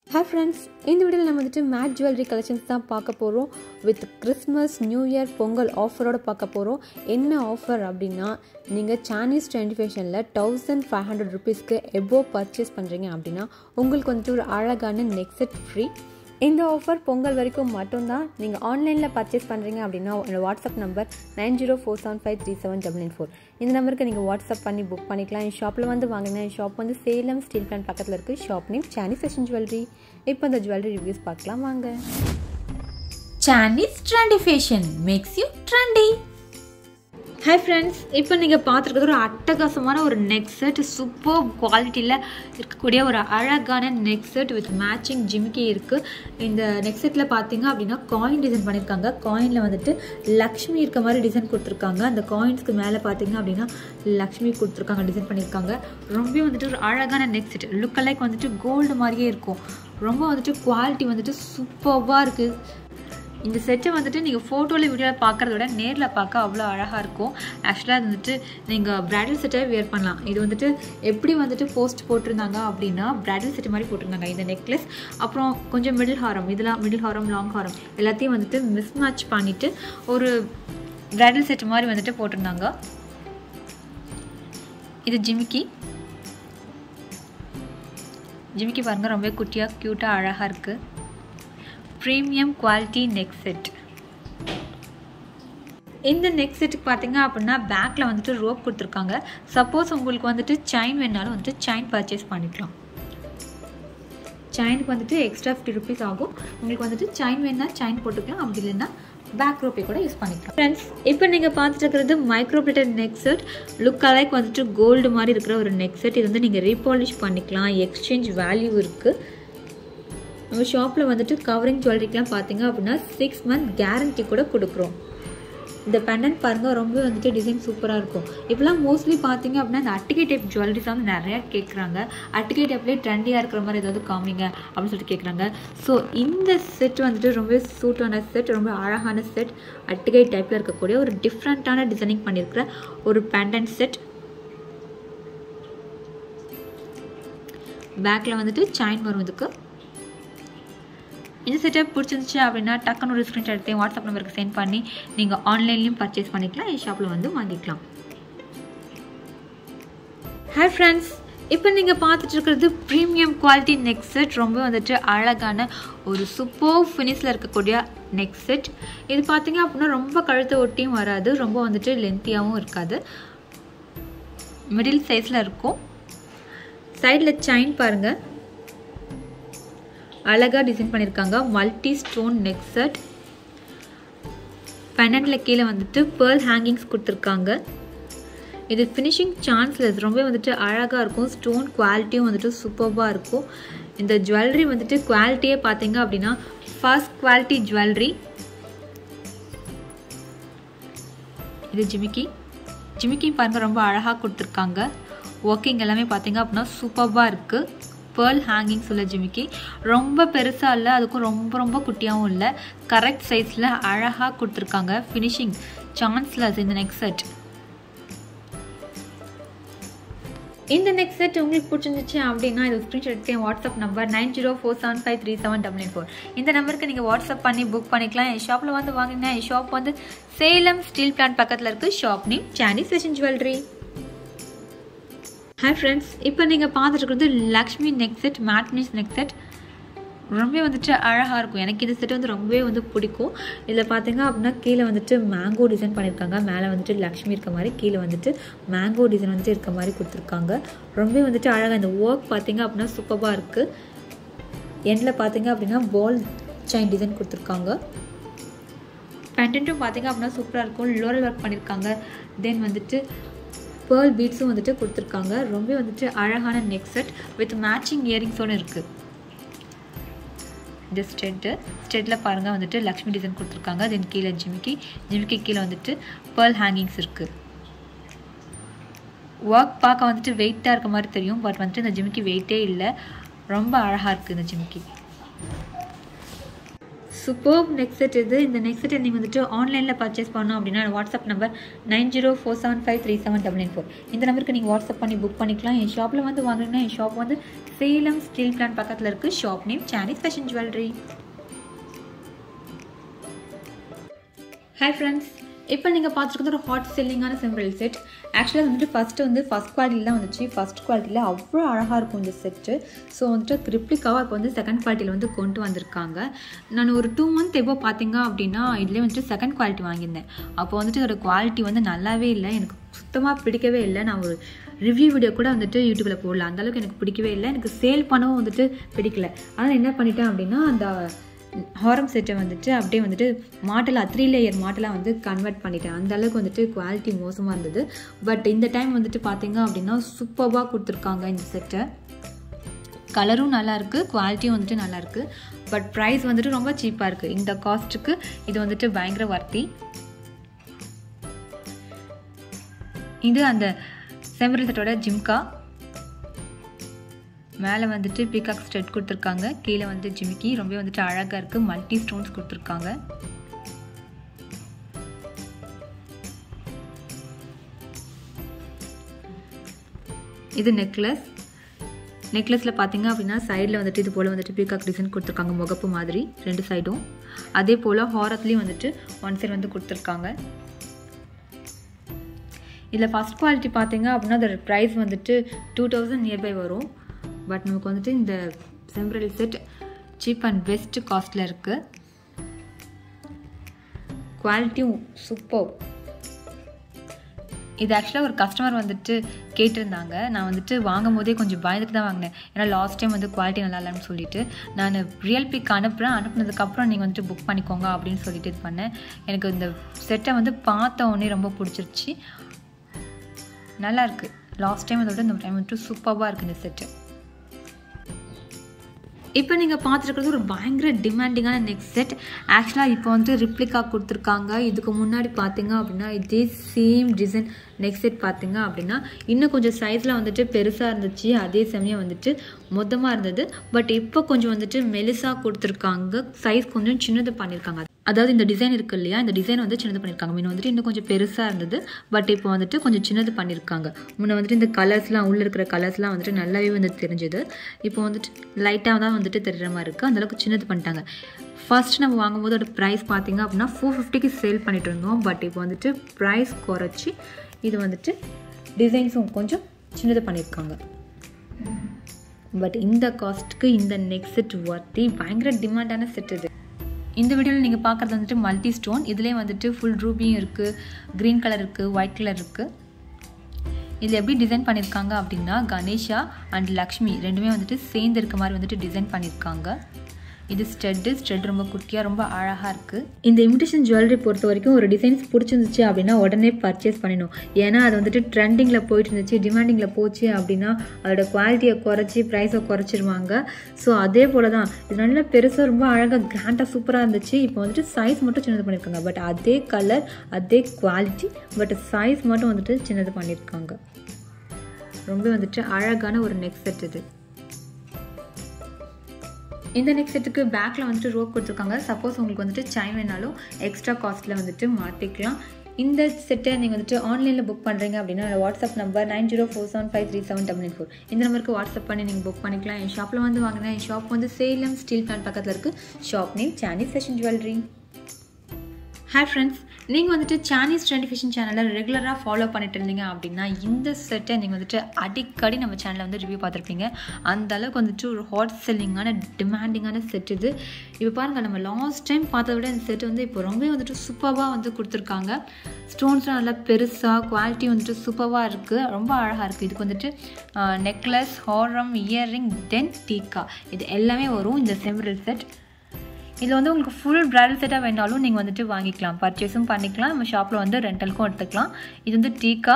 Hi friends இந்த வீடியோவில் நம்ம வந்துட்டு மேட் ஜுவல்லரி கலெக்ஷன்ஸ் தான் பார்க்க போகிறோம் with Christmas new year Pongal ஆஃபரோட பார்க்க போகிறோம் என்ன ஆஃபர் அப்படின்னா நீங்கள் சானீஸ் டுவெண்ட்டி ஃபேஷனில் தௌசண்ட் ஃபைவ் ஹண்ட்ரட் ருபீஸ்க்கு எபோ பர்ச்சேஸ் பண்ணுறீங்க அப்படின்னா உங்களுக்கு வந்துட்டு ஒரு அழகான நெக் செட் ஃப்ரீ இந்த ஆஃபர் பொங்கல் வரைக்கும் மட்டும்தான் நீங்கள் ஆன்லைனில் பர்ச்சேஸ் பண்ணுறீங்க அப்படின்னா என்னோட WhatsApp number nine zero four seven five three seven double nine four இந்த நம்பருக்கு நீங்கள் வாட்ஸ்அப் பண்ணி புக் பண்ணிக்கலாம் என் ஷாப்பில் வந்து வாங்கினா என் ஷாப் வந்து சேலம் ஸ்டீல் பிளான் பக்கத்தில் இருக்குது shop name Sani fashion jewellery இப்போ இந்த ஜுவல்லரி ரிவ்யூஸ் பார்க்கலாம் வாங்க Chinese trendy fashion makes you trendy. Hi friends இப்போ நீங்கள் பார்த்துருக்கிறது ஒரு அட்டகாசமான ஒரு நெக் செட் சூப்பர் குவாலிட்டியில் இருக்கக்கூடிய ஒரு அழகான நெக் செட் வித் மேட்சிங் ஜிமிக்கி இருக்குது இந்த நெக் செட்டில் பார்த்தீங்க அப்படின்னா காயின் டிசைன் பண்ணியிருக்காங்க காயினில் வந்துட்டு லக்ஷ்மி இருக்க மாதிரி டிசைன் கொடுத்துருக்காங்க அந்த காயின்ஸ்க்கு மேலே பார்த்தீங்க அப்படின்னா லக்ஷ்மி கொடுத்துருக்காங்க டிசைன் பண்ணியிருக்காங்க ரொம்ப வந்துட்டு ஒரு அழகான நெக் செட் லுக் லைக் வந்துட்டு கோல்டு மாதிரியே இருக்கும் ரொம்ப வந்துட்டு குவாலிட்டி வந்துட்டு சூப்பர்வாக இருக்குது இந்த செட்டை வந்துட்டு நீங்கள் ஃபோட்டோவில் வீடியோவில் பார்க்குறத விட நேரில் பார்க்க அவ்வளோ அழகாக இருக்கும் ஆக்சுவலாக அது வந்துட்டு நீங்கள் பிரைடல் செட்டை வியர் பண்ணலாம் இது வந்துட்டு எப்படி வந்துட்டு போஸ்ட் போட்டிருந்தாங்க அப்படின்னா பிரைடல் செட் மாதிரி போட்டிருந்தாங்க இந்த நெக்லஸ் அப்புறம் கொஞ்சம் மிடில் ஹாரம் இதெல்லாம் மிடில் ஹாரம் லாங் ஹாரம் எல்லாத்தையும் வந்துட்டு மிஸ் மேட்ச் பண்ணிவிட்டு ஒரு பிரைடல் செட் மாதிரி வந்துட்டு போட்டிருந்தாங்க இது ஜிமிக்கி ஜிமிக்கி பாருங்கள் ரொம்ப குட்டியாக க்யூட்டாக அழகாக இருக்குது ப்ரீமியம் குவாலிட்டி நெக் செட் இந்த நெக் செட்டுக்கு பார்த்தீங்க அப்படின்னா பேக்கில் வந்துட்டு ரோப் கொடுத்துருக்காங்க சப்போஸ் உங்களுக்கு வந்துட்டு செயின் வேணாலும் வந்துட்டு செயின் பர்ச்சேஸ் பண்ணிக்கலாம் செயினுக்கு வந்துட்டு எக்ஸ்ட்ரா ஃபிஃப்டி ருபீஸ் ஆகும் உங்களுக்கு வந்துட்டு செயின் வேணா செயின் போட்டுக்கலாம் அப்படி இல்லைன்னா பேக் ரோப்பை கூட யூஸ் பண்ணிக்கலாம் ஃப்ரெண்ட்ஸ் இப்போ நீங்கள் பார்த்துட்டு இருக்கிறது micro plated neck set look alike வந்துட்டு கோல்டு மாதிரி இருக்கிற ஒரு நெக் செட் இது வந்து நீங்கள் ரீபாலிஷ் பண்ணிக்கலாம் எக்ஸ்சேஞ்ச் வேல்யூ இருக்குது நம்ம ஷாப்பில் வந்துட்டு கவரிங் ஜுவல்லரிக்கெலாம் பார்த்தீங்க அப்படின்னா சிக்ஸ் மந்த் கேரண்டி கூட கொடுக்குறோம் இந்த பெண்டன்ட் பாருங்கள் ரொம்ப வந்துட்டு டிசைன் சூப்பராக இருக்கும் இப்போலாம் மோஸ்ட்லி பார்த்தீங்க அப்படின்னா இந்த அட்டிகை டைப் ஜுவல்லரிஸ் வந்து நிறையா கேட்குறாங்க அட்டிகை டைப்லேயே ட்ரெண்டியாக இருக்கிற மாதிரி ஏதாவது காமிங்க அப்படின்னு சொல்லிட்டு கேட்குறாங்க ஸோ இந்த செட் வந்துட்டு ரொம்ப சூட்டான செட் ரொம்ப அழகான செட் அட்டிகை டைப்பில் இருக்கக்கூடிய ஒரு டிஃப்ரெண்ட்டான டிசைனிங் பண்ணியிருக்கிற ஒரு பெண்டன்ட் செட் பேக்கில் வந்துட்டு செயின் வரும் இதுக்கு இந்த செட்டப் பிடிச்சிருந்துச்சு அப்படின்னா டக்குன்னு ஒரு ஸ்க்ரீன்ஷாட் எடுத்து வாட்ஸ்அப் நம்பருக்கு சென்ட் பண்ணி நீங்கள் ஆன்லைன்லேயும் பர்ச்சேஸ் பண்ணிக்கலாம் என் ஷாப்பில் வந்து வாங்கிக்கலாம் ஹாய் ஃப்ரெண்ட்ஸ் இப்போ நீங்கள் பார்த்துட்டு இருக்கிறது ப்ரீமியம் குவாலிட்டி நெக் செட் ரொம்ப வந்துட்டு அழகான ஒரு சூப்பர் ஃபினிஷில் இருக்கக்கூடிய நெக் செட் இது பார்த்தீங்க அப்படின்னா ரொம்ப கழுத்தை ஒட்டியும் வராது ரொம்ப வந்துட்டு லென்த்தியாகவும் இருக்காது மிடில் சைஸில் இருக்கும் சைடில் செயின் பாருங்கள் அழகாக டிசைன் பண்ணியிருக்காங்க மல்டி ஸ்டோன் நெக் செட் பெனண்டில் கீழே வந்துட்டு பேர்ல் ஹேங்கிங்ஸ் கொடுத்துருக்காங்க இது ஃபினிஷிங் சான்ஸ்லெஸ் ரொம்ப வந்துட்டு அழகாக இருக்கும் ஸ்டோன் குவாலிட்டியும் வந்துட்டு சூப்பர்பாக இருக்கும் இந்த ஜுவல்லரி வந்துட்டு குவாலிட்டியே பார்த்தீங்க அப்படின்னா ஃபர்ஸ்ட் குவாலிட்டி ஜுவல்லரி இது ஜிமிக்கி ஜிமிக்கி பாருங்கள் ரொம்ப அழகாக கொடுத்துருக்காங்க ஒர்க்கிங் எல்லாமே பார்த்தீங்க அப்படின்னா சூப்பர்பாக இருக்குது பேர்ல் ஹேங்கிங்ஸ் உள்ள ஜிமிக்கி ரொம்ப பெருசாக இல்லை அதுக்கும் ரொம்ப ரொம்ப குட்டியாகவும் இல்லை கரெக்ட் சைஸில் அழகாக கொடுத்துருக்காங்க ஃபினிஷிங் சான்ஸ்லஸ் இந்த நெக் செட் இந்த நெக் செட் உங்களுக்கு பிடிச்சிருந்துச்சு அப்படின்னா இது ஸ்க்ரீன்ஷாட் எடுத்து என் WhatsApp number nine zero four seven five three seven double nine four இந்த நம்பருக்கு நீங்கள் வாட்ஸ்அப் பண்ணி புக் பண்ணிக்கலாம் என் ஷாப்பில் வந்து வாங்கினா என் ஷாப் வந்து சேலம் ஸ்டீல் பிளான்ட் பக்கத்தில் இருக்குது ஷாப் நேம் சானீஸ் ஃபேஷன் ஜுவல்லரி ஹாய் ஃப்ரெண்ட்ஸ் இப்போ நீங்கள் பார்த்துட்டு இருக்கிறது லக்ஷ்மி நெக் செட் மேட்னிஸ் நெக் செட் ரொம்ப வந்துட்டு அழகாக இருக்கும் எனக்கு இந்த செட் வந்து ரொம்பவே வந்து பிடிக்கும் இதில் பார்த்தீங்க அப்படின்னா கீழே வந்துட்டு மேங்கோ டிசைன் பண்ணியிருக்காங்க மேலே வந்துட்டு லக்ஷ்மி இருக்க மாதிரி கீழே வந்துட்டு மேங்கோ டிசைன் வந்துட்டு இருக்க மாதிரி கொடுத்துருக்காங்க ரொம்ப வந்துட்டு அழகாக இந்த ஒர்க் பார்த்தீங்க அப்படின்னா சூப்பராக இருக்குது எண்டில் பார்த்தீங்க அப்படின்னா பால் செயின் டிசைன் கொடுத்துருக்காங்க பெண்டன்ட்டும் பார்த்தீங்க அப்படின்னா சூப்பராக இருக்கும் லோரல் ஒர்க் பண்ணியிருக்காங்க தென் வந்துட்டு பேர்ல் பீட்ஸும் வந்துட்டு கொடுத்துருக்காங்க ரொம்ப வந்துட்டு அழகான நெக் செட் வித் மேட்சிங் இயரிங்ஸோடு இருக்குது இந்த ஸ்டெட்டு ஸ்டெட்டில் பாருங்கள் வந்துட்டு லக்ஷ்மி டிசைன் கொடுத்துருக்காங்க தென் கீழே ஜிமிக்கி ஜிமிக்கி கீழே வந்துட்டு பேர்ல் ஹேங்கிங்ஸ் இருக்குது ஒர்க் பார்க்க வந்துட்டு வெயிட்டாக இருக்க மாதிரி தெரியும் பட் வந்துட்டு இந்த ஜிமிக்கி வெயிட்டே இல்லை ரொம்ப அழகாக இருக்குது இந்த ஜிமிக்கி சூப்பர் நெக் செட் இது இந்த நெக் செட்டை நீங்கள் வந்துட்டு ஆன்லைனில் பர்ச்சேஸ் பண்ணோம் அப்படின்னா WhatsApp number nine zero four seven five three seven double nine four இந்த நம்பருக்கு நீங்கள் வாட்ஸ்அப் பண்ணி புக் பண்ணிக்கலாம் என் ஷாப்பில் வந்து வாங்குறீங்கன்னா என் ஷாப் வந்து சேலம் ஸ்டீல் பிளான் பக்கத்தில் இருக்குது ஷாப் நேம் சானிஸ் ஃபேஷன் ஜுவல்லரி ஹாய் ஃப்ரெண்ட்ஸ் இப்போ நீங்கள் பார்த்துருக்கிறது ஒரு ஹாட் செல்லிங்கான சிம்பிள் செட் ஆக்சுவலாக வந்துட்டு ஃபஸ்ட்டு வந்து ஃபஸ்ட் குவாலிட்டியில் தான் வந்துச்சு ஃபஸ்ட் குவாலிட்டியில் அவ்வளோ அழகாக இருக்கும் இந்த செட்டு ஸோ வந்துட்டு ரிப்ளிக்காவாக இப்போ வந்து செகண்ட் குவாலிட்டியில் வந்து கொண்டு வந்திருக்காங்க நான் ஒரு டூ மந்த் எப்போ பார்த்தீங்க அப்படின்னா இதுலேயே வந்துட்டு செகண்ட் குவாலிட்டி வாங்கியிருந்தேன் அப்போ வந்துட்டு ஒரு குவாலிட்டி வந்து நல்லாவே இல்லை எனக்கு சுத்தமாக பிடிக்கவே இல்லை நான் ஒரு ரிவ்யூ வீடியோ கூட வந்துட்டு யூடியூப்பில் போடல அந்தளவுக்கு எனக்கு பிடிக்கவே இல்லை எனக்கு சேல் பண்ணவும் வந்துட்டு பிடிக்கல ஆனால் என்ன பண்ணிட்டேன் அப்படின்னா அந்த ஹாரம் செட்டை வந்துட்டு அப்படியே வந்துட்டு மாட்டலாக த்ரீ லேயர் மாட்டலாக வந்து கன்வெர்ட் பண்ணிட்டேன் அந்த அளவுக்கு வந்துட்டு குவாலிட்டி மோசமாக இருந்தது பட் இந்த டைம் வந்துட்டு பார்த்தீங்க அப்படின்னா சூப்பராக கொடுத்துருக்காங்க இந்த செட்டை கலரும் நல்லா இருக்குது குவாலிட்டியும் வந்துட்டு நல்லா இருக்குது பட் ப்ரைஸ் வந்துட்டு ரொம்ப சீப்பாக இருக்குது இந்த காஸ்ட்டுக்கு இது வந்துட்டு பயங்கர வர்த்தி இது அந்த செம்பரி செட்டோட ஜிம்கா மேலே வந்துட்டு பீகாக் ஸ்டெட் கொடுத்துருக்காங்க கீழே வந்து ஜிமிக்கி ரொம்ப வந்துட்டு அழகாக இருக்குது மல்டி ஸ்டோன்ஸ் கொடுத்துருக்காங்க இது நெக்லஸ் நெக்லஸில் பார்த்தீங்க அப்படின்னா சைடில் வந்துட்டு இது போல் வந்துட்டு பீகாக் டிசைன் கொடுத்துருக்காங்க முகப்பு மாதிரி ரெண்டு சைடும் அதே போல் ஹாரத்துலேயும் வந்துட்டு ஒன் சைடு வந்து கொடுத்துருக்காங்க இதில் ஃபஸ்ட் குவாலிட்டி பார்த்தீங்க அப்படின்னா அதோட ப்ரைஸ் வந்துட்டு டூ தௌசண்ட் நியர்பை வரும் பட் நமக்கு வந்துட்டு இந்த செம்பரல் செட் சீப் அண்ட் பெஸ்ட் காஸ்ட்டில் இருக்குது குவாலிட்டியும் சூப்பர் இது ஆக்சுவலாக ஒரு கஸ்டமர் வந்துட்டு கேட்டிருந்தாங்க நான் வந்துட்டு வாங்கும் போதே கொஞ்சம் பயந்துட்டு தான் வாங்கினேன் ஏன்னா லாஸ்ட் டைம் வந்து குவாலிட்டி நல்லா இல்லைன்னு சொல்லிட்டு நான் ரியல் பிக் அனுப்புகிறேன் அனுப்புனதுக்கப்புறம் நீங்கள் வந்துட்டு புக் பண்ணிக்கோங்க அப்படின்னு சொல்லிட்டு இது பண்ணேன் எனக்கு இந்த செட்டை வந்து பார்த்த உடனே ரொம்ப பிடிச்சிருச்சு நல்லா இருக்குது லாஸ்ட் டைம் அதோட இந்த டைம் வந்துட்டு சூப்பராக இருக்குது இந்த செட்டு இப்போ நீங்கள் பார்த்துருக்கிறது ஒரு பயங்கர டிமாண்டிங்கான நெக்ஸ்ட் செட் ஆக்சுவலாக இப்போ வந்து ரிப்ளிகா கொடுத்துருக்காங்க இதுக்கு முன்னாடி பார்த்தீங்க அப்படின்னா இதே சேம் டிசைன் நெக்ஸ்ட் செட் பார்த்தீங்க அப்படின்னா இன்னும் கொஞ்சம் சைஸில் வந்துட்டு பெருசாக இருந்துச்சு அதே சமயம் வந்துட்டு மொத்தமாக இருந்தது பட் இப்போ கொஞ்சம் வந்துட்டு மெலிசாக கொடுத்துருக்காங்க சைஸ் கொஞ்சம் சின்னது பண்ணியிருக்காங்க அதாவது இந்த டிசைன் இருக்கு இல்லையா இந்த டிசைன் வந்து சின்னது பண்ணியிருக்காங்க முன்ன வந்துட்டு இன்னும் கொஞ்சம் பெருசாக இருந்தது பட் இப்போ வந்துட்டு கொஞ்சம் சின்னது பண்ணியிருக்காங்க முன்ன வந்துட்டு இந்த கலர்ஸ்லாம் உள்ளே இருக்கிற கலர்ஸ்லாம் வந்துட்டு நல்லாவே வந்து தெரிஞ்சுது இப்போ வந்துட்டு லைட்டாக தான் வந்துட்டு தெரிகிற மாதிரி இருக்குது அந்தளவுக்கு சின்னது பண்ணிட்டாங்க ஃபர்ஸ்ட் நம்ம வாங்கும்போது அதோட ப்ரைஸ் பார்த்தீங்க அப்படின்னா ஃபோர் ஃபிஃப்டிக்கு சேல் பண்ணிட்டு இருந்தோம் பட் இப்போ வந்துட்டு ப்ரைஸ் குறைச்சி இது வந்துட்டு டிசைன்ஸும் கொஞ்சம் சின்னது பண்ணியிருக்காங்க பட் இந்த காஸ்ட்டுக்கு இந்த நெக் செட் ஒர்த்தி பயங்கர டிமாண்டான செட் இது இந்த வீடியோவில் நீங்கள் பார்க்குறது வந்துட்டு மல்டி ஸ்டோன் இதுலேயே வந்துட்டு ஃபுல் ரூபியும் இருக்குது க்ரீன் கலர் இருக்குது ஒயிட் கலர் இருக்குது இதில் எப்படி டிசைன் பண்ணியிருக்காங்க அப்படின்னா கணேஷா அண்ட் லக்ஷ்மி ரெண்டுமே வந்துட்டு சேர்ந்து இருக்க மாதிரி வந்துட்டு டிசைன் பண்ணியிருக்காங்க இது ஸ்டெட்டு ஸ்டெட் ரொம்ப குட்டியாக ரொம்ப அழகாக இருக்குது இந்த இமிடேஷன் ஜுவல்லரி பொறுத்த வரைக்கும் ஒரு டிசைன்ஸ் பிடிச்சிருந்துச்சு அப்படின்னா உடனே பர்ச்சேஸ் பண்ணிடணும் ஏன்னா அது வந்துட்டு ட்ரெண்டிங்கில் போயிட்டு இருந்துச்சு டிமாண்டிங்கில் போச்சு அப்படின்னா அதோட குவாலிட்டியை குறைச்சி ப்ரைஸை குறைச்சிருவாங்க ஸோ அதே போல் தான் இது நல்லா பெருசாக ரொம்ப அழகாக கிராண்டாக சூப்பராக இருந்துச்சு இப்போ வந்துட்டு சைஸ் மட்டும் சின்னது பண்ணியிருக்காங்க பட் அதே கலர் அதே குவாலிட்டி பட் சைஸ் மட்டும் வந்துட்டு சின்னது பண்ணியிருக்காங்க ரொம்ப வந்துட்டு அழகான ஒரு நெக் செட் இது இந்த நெக் செட்டுக்கு பேக்கில் வந்துட்டு ரோப் கொடுத்துருக்காங்க சப்போஸ் உங்களுக்கு வந்துட்டு செயின் வேணாலும் எக்ஸ்ட்ரா காஸ்ட்டில் வந்துட்டு மாற்றிக்கலாம் இந்த செட்டை நீங்கள் வந்துட்டு ஆன்லைனில் புக் பண்ணுறீங்க அப்படின்னா WhatsApp number nine zero four seven five three seven double nine four இந்த நம்பருக்கு வாட்ஸ்அப் பண்ணி நீங்கள் புக் பண்ணிக்கலாம் என் ஷாப்பில் வந்து வாங்கினா என் ஷாப் வந்து சேலம் ஸ்டீல் பிளான் பக்கத்தில் இருக்குது ஷாப் நேம் சானிஸ் ஃபேஷன் ஜுவல்லரி ஹாய் ஃப்ரெண்ட்ஸ் நீங்கள் வந்துட்டு சானீஸ் ட்ரெண்டி ஃபேஷன் சேனலை ரெகுலராக ஃபாலோ பண்ணிட்டு இருந்தீங்க அப்படின்னா இந்த செட்டை நீங்கள் வந்துட்டு அடிக்கடி நம்ம சேனலில் வந்து ரிவ்யூ பார்த்துருப்பீங்க அந்த அளவுக்கு வந்துட்டு ஒரு ஹாட் செல்லிங்கான டிமாண்டிங்கான செட் இது இப்போ பாருங்கள் நம்ம லாஸ்ட் டைம் பார்த்ததை விட இந்த செட் வந்து இப்போ ரொம்ப வந்துட்டு சூப்பராக வந்து கொடுத்துருக்காங்க ஸ்டோன்ஸ்லாம் நல்லா பெருசாக குவாலிட்டி வந்துட்டு சூப்பராக இருக்குது ரொம்ப அழகாக இருக்குது இதுக்கு வந்துட்டு நெக்லஸ் ஹாரம் இயர்ரிங் தென் டீக்கா இது எல்லாமே வரும் இந்த செம்பரல் செட் இதில் வந்து உங்களுக்கு ஃபுல் பிரைடல் செட்டாக வேணாலும் நீங்கள் வந்துட்டு வாங்கிக்கலாம் பர்ச்சேஸும் பண்ணிக்கலாம் நம்ம ஷாப்பில் வந்து ரெண்டலுக்கும் எடுத்துக்கலாம் இது வந்து டீக்கா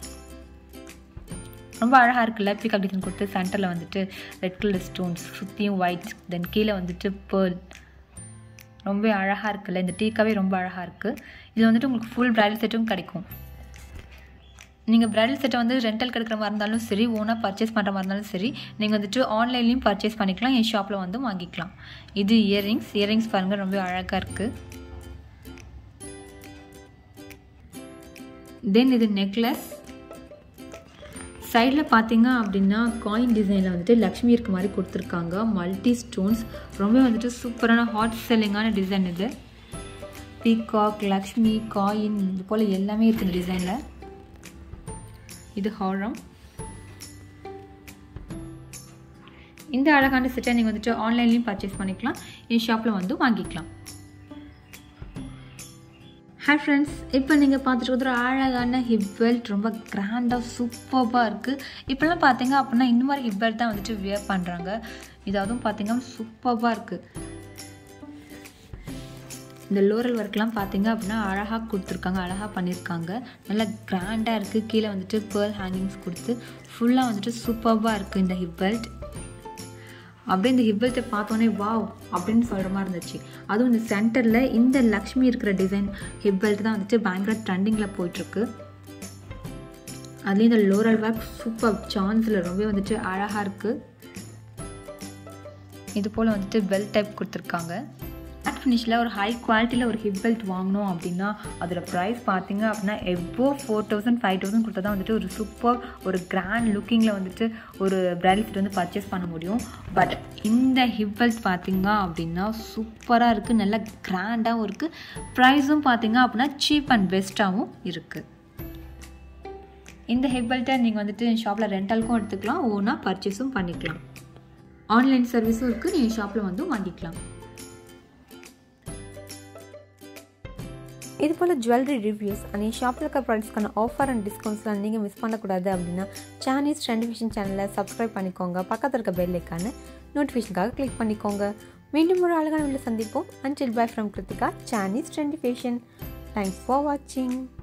ரொம்ப அழகாக இருக்குல்ல பீகாக் டிசைன் கொடுத்து சென்டரில் வந்துட்டு ரெட் கலர் ஸ்டோன்ஸ் சுற்றியும் ஒயிட் தென் கீழே வந்துட்டு பேர்ல் ரொம்ப அழகாக இருக்குல்ல இந்த டீக்காவே ரொம்ப அழகாக இருக்குது இது வந்துட்டு உங்களுக்கு ஃபுல் பிரைடல் செட்டும் கிடைக்கும் நீங்கள் பிரைடல் செட்டை வந்து ரெண்டல் கிடைக்கிற மாதிரி இருந்தாலும் சரி ஓனாக பர்ச்சேஸ் பண்ணுற மாதிரி இருந்தாலும் சரி நீங்கள் வந்துட்டு ஆன்லைன்லேயும் பர்ச்சேஸ் பண்ணிக்கலாம் என் ஷாப்பில் வந்து வாங்கிக்கலாம் இது இயரிங்ஸ் இயரிங்ஸ் பாருங்கள் ரொம்ப அழகாக இருக்குது தென் இது நெக்லஸ் சைடில் பார்த்தீங்க அப்படின்னா காயின் டிசைனில் வந்துட்டு லக்ஷ்மி இருக்க மாதிரி கொடுத்துருக்காங்க மல்டி ஸ்டோன்ஸ் ரொம்ப வந்துட்டு சூப்பரான ஹாட் செல்லிங்கான டிசைன் இது பீகாக் லக்ஷ்மி காயின் இது போல் எல்லாமே இருக்குது இந்த டிசைனில் இது ஹாரம் இந்த அழகான செட்டை நீங்கள் வந்துட்டு ஆன்லைன்லேயும் பர்ச்சேஸ் பண்ணிக்கலாம் என் ஷாப்பில் வந்து வாங்கிக்கலாம் ஹாய் ஃப்ரெண்ட்ஸ் இப்போ நீங்கள் பார்த்துட்டு ஒரு அழகான ஹிப் பெல்ட் ரொம்ப கிராண்டாக சூப்பராக இருக்குது இப்போல்லாம் பார்த்தீங்க அப்படின்னா இந்த மாதிரி ஹிப் பெல்ட் தான் வந்துட்டு வியர் பண்ணுறாங்க இது அதுவும் பார்த்தீங்கன்னா சூப்பராக இருக்குது இந்த லோரல் ஒர்க்லாம் பார்த்தீங்க அப்படின்னா அழகாக கொடுத்துருக்காங்க அழகாக பண்ணியிருக்காங்க நல்லா கிராண்டாக இருக்குது கீழே வந்துட்டு பேர்ல் ஹேங்கிங்ஸ் கொடுத்து ஃபுல்லாக வந்துட்டு சூப்பராக இருக்குது இந்த ஹிப் பெல்ட் அப்படியே இந்த ஹிப் பெல்ட்டை பார்த்தோன்னே வாவ் அப்படின்னு சொல்கிற மாதிரி இருந்துச்சு அதுவும் இந்த சென்டரில் இந்த லக்ஷ்மி இருக்கிற டிசைன் ஹிப் பெல்ட் தான் வந்துட்டு பயங்கர ட்ரெண்டிங்கில் போயிட்டுருக்கு அதுலேயும் இந்த லோரல் ஒர்க் சூப்பர் சான்ஸில் ரொம்ப வந்துட்டு அழகாக இருக்குது இது போல் வந்துட்டு பெல்ட் டைப் கொடுத்துருக்காங்க மேட் ஃபினிஷில் ஒரு ஹை குவாலிட்டியில் ஒரு ஹிப் பெல்ட் வாங்கினோம் அப்படின்னா அதோட ப்ரைஸ் பார்த்தீங்க அப்படின்னா எவ்வளோ ஃபோர் தௌசண்ட் ஃபைவ் தௌசண்ட் கொடுத்தா தான் வந்துட்டு ஒரு சூப்பர் ஒரு கிராண்ட் லுக்கிங்கில் வந்துட்டு ஒரு பிரைடல் செட் வந்து பர்ச்சேஸ் பண்ண முடியும் பட் இந்த ஹிப் பெல்ட் பார்த்தீங்க அப்படின்னா சூப்பராக இருக்குது நல்லா கிராண்டாகவும் இருக்குது ப்ரைஸும் பார்த்தீங்க அப்படின்னா சீப் அண்ட் பெஸ்ட்டாகவும் இருக்குது இந்த ஹிப் பெல்ட்டை நீங்கள் வந்துட்டு என் ஷாப்பில் ரெண்டலுக்கும் எடுத்துக்கலாம் ஓனாக பர்ச்சேஸும் பண்ணிக்கலாம் ஆன்லைன் சர்வீஸும் இருக்குது நீங்கள் ஷாப்பில் வந்து வாங்கிக்கலாம் இது போல் ஜுவல்லரி ரிவ்யூஸ் அண்ட் என் ஷாப்பில் இருக்க ப்ராடக்ட்ஸ்க்கான ஆஃபர் அண்ட் டிஸ்கவுண்ட்ஸ்லாம் நீங்கள் மிஸ் பண்ணக்கூடாது அப்படின்னா சானீஸ் ட்ரெண்டிஃபிஷன் சேனலை சப்ஸ்கிரைப் பண்ணிக்கோங்க பக்கத்தில் இருக்க பெல் ஐக்கான நோட்டிஃபிகேஷனுக்காக கிளிக் பண்ணிக்கோங்க மீண்டும் ஒரு அழகான வீட்டில் சந்திப்போம் அண்டில் பை ஃப்ரம் கிருத்திகா சானீஸ் ட்ரெண்டிஃபிஷன் தேங்க்ஸ் ஃபார் வாட்சிங்